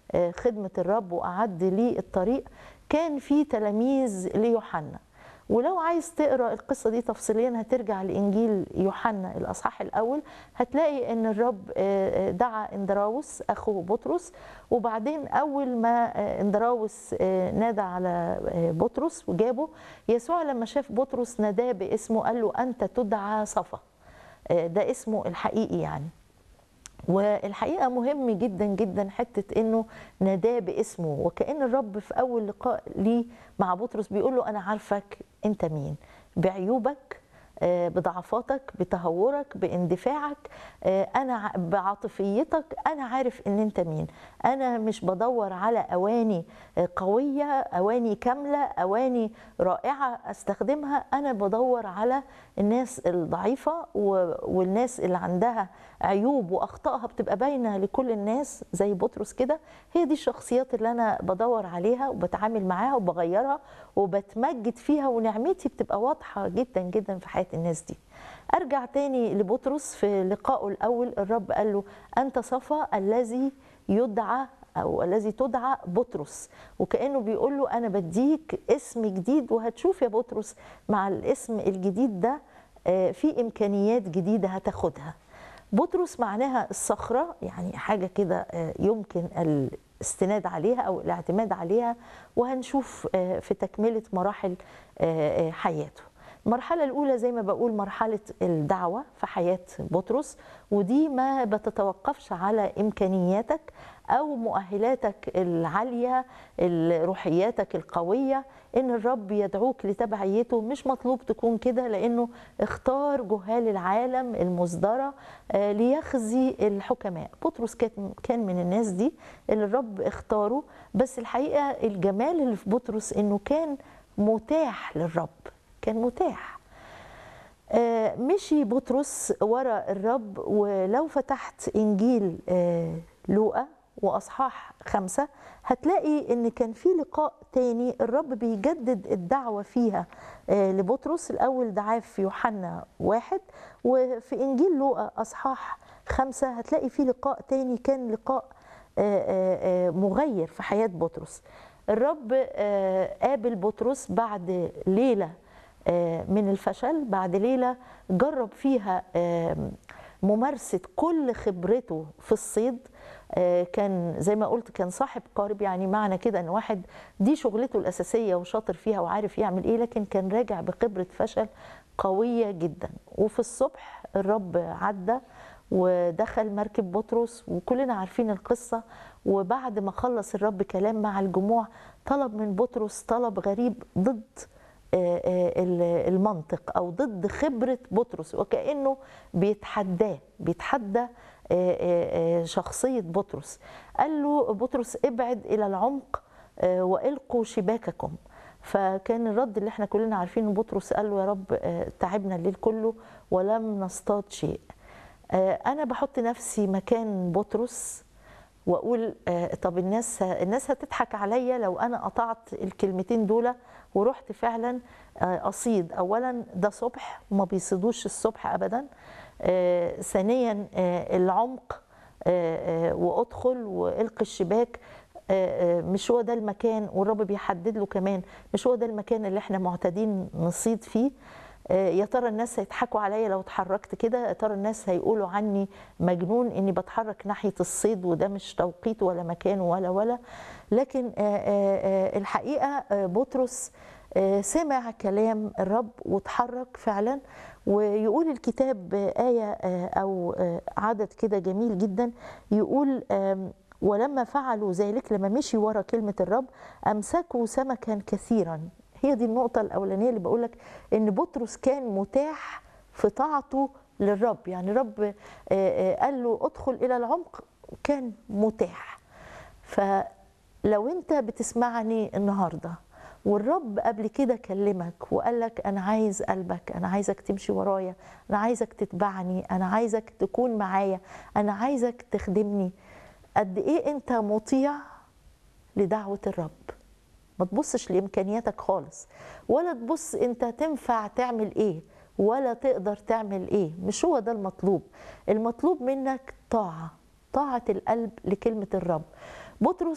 آه، خدمة الرب وأعد لي الطريق كان في تلاميذ ليوحنا ولو عايز تقرا القصه دي تفصيليا هترجع لانجيل يوحنا الاصحاح الاول هتلاقي ان الرب آه، آه، دعا اندراوس اخو بطرس وبعدين اول ما آه، اندراوس آه، نادى على آه، بطرس وجابه يسوع لما شاف بطرس ناداه باسمه قال له انت تدعى صفا آه، ده اسمه الحقيقي يعني والحقيقه مهم جدا جدا حته انه ناداه باسمه وكان الرب في اول لقاء ليه مع بطرس بيقول له انا عارفك انت مين بعيوبك آه، بضعفاتك بتهورك باندفاعك آه، انا ع- بعاطفيتك انا عارف ان انت مين انا مش بدور على اواني آه، قويه اواني كامله اواني رائعه استخدمها انا بدور على الناس الضعيفه و- والناس اللي عندها عيوب واخطائها بتبقى باينه لكل الناس زي بطرس كده هي دي الشخصيات اللي انا بدور عليها وبتعامل معاها وبغيرها وبتمجد فيها ونعمتي بتبقى واضحه جدا جدا في حياه الناس دي ارجع تاني لبطرس في لقائه الاول الرب قال له انت صفا الذي يدعى او الذي تدعى بطرس وكانه بيقول له انا بديك اسم جديد وهتشوف يا بطرس مع الاسم الجديد ده آه، في امكانيات جديده هتاخدها بطرس معناها الصخره يعني حاجه كده آه، يمكن الاستناد عليها او الاعتماد عليها وهنشوف آه، في تكمله مراحل آه، آه، حياته المرحلة الأولى زي ما بقول مرحلة الدعوة في حياة بطرس ودي ما بتتوقفش على إمكانياتك أو مؤهلاتك العالية روحياتك القوية إن الرب يدعوك لتبعيته مش مطلوب تكون كده لأنه اختار جهال العالم المصدرة آه، ليخزي الحكماء بطرس كان كان من الناس دي اللي الرب اختاره بس الحقيقة الجمال اللي في بطرس إنه كان متاح للرب كان متاح آه، مشي بطرس ورا الرب ولو فتحت انجيل آه، لوقا واصحاح خمسه هتلاقي ان كان في لقاء تاني الرب بيجدد الدعوه فيها آه، لبطرس الاول دعاه في يوحنا واحد وفي انجيل لوقا اصحاح خمسه هتلاقي في لقاء تاني كان لقاء آه، آه، آه، مغير في حياه بطرس الرب آه، قابل بطرس بعد ليله آه، من الفشل بعد ليله جرب فيها آم، ممارسه كل خبرته في الصيد آه، كان زي ما قلت كان صاحب قارب يعني معنى كده ان واحد دي شغلته الاساسيه وشاطر فيها وعارف يعمل ايه لكن كان راجع بخبره فشل قويه جدا وفي الصبح الرب عدى ودخل مركب بطرس وكلنا عارفين القصه وبعد ما خلص الرب كلام مع الجموع طلب من بطرس طلب غريب ضد آه، آه، ال- المنطق او ضد خبره بطرس وكانه بيتحداه بيتحدى آه، آه، آه، شخصيه بطرس قال له بطرس ابعد الى العمق آه، والقوا شباككم فكان الرد اللي احنا كلنا عارفينه بطرس قال له يا رب آه، تعبنا الليل كله ولم نصطاد شيء آه، انا بحط نفسي مكان بطرس واقول آه، طب الناس الناس هتضحك عليا لو انا قطعت الكلمتين دول ورحت فعلا آه، اصيد اولا ده صبح وما بيصيدوش الصبح ابدا آه، ثانيا آه، العمق آه، آه، وادخل والقي الشباك آه، آه، مش هو ده المكان والرب بيحدد له كمان مش هو ده المكان اللي احنا معتادين نصيد فيه آه، يا ترى الناس هيضحكوا عليا لو اتحركت كده يا ترى الناس هيقولوا عني مجنون اني بتحرك ناحيه الصيد وده مش توقيته ولا مكانه ولا ولا لكن آه، آه، آه، الحقيقه آه، بطرس آه، سمع كلام الرب واتحرك فعلا ويقول الكتاب آه، آية آه، أو آه، عدد كده جميل جدا يقول آم، ولما فعلوا ذلك لما مشي ورا كلمة الرب أمسكوا سمكا كثيرا هي دي النقطة الأولانية اللي بقولك إن بطرس كان متاح في طاعته للرب يعني الرب آه، آه، قال له ادخل إلى العمق كان متاح فلو أنت بتسمعني النهارده والرب قبل كده كلمك وقال لك انا عايز قلبك انا عايزك تمشي ورايا انا عايزك تتبعني انا عايزك تكون معايا انا عايزك تخدمني قد ايه انت مطيع لدعوه الرب ما تبصش لامكانياتك خالص ولا تبص انت تنفع تعمل ايه ولا تقدر تعمل ايه مش هو ده المطلوب المطلوب منك طاعه طاعه القلب لكلمه الرب بطرس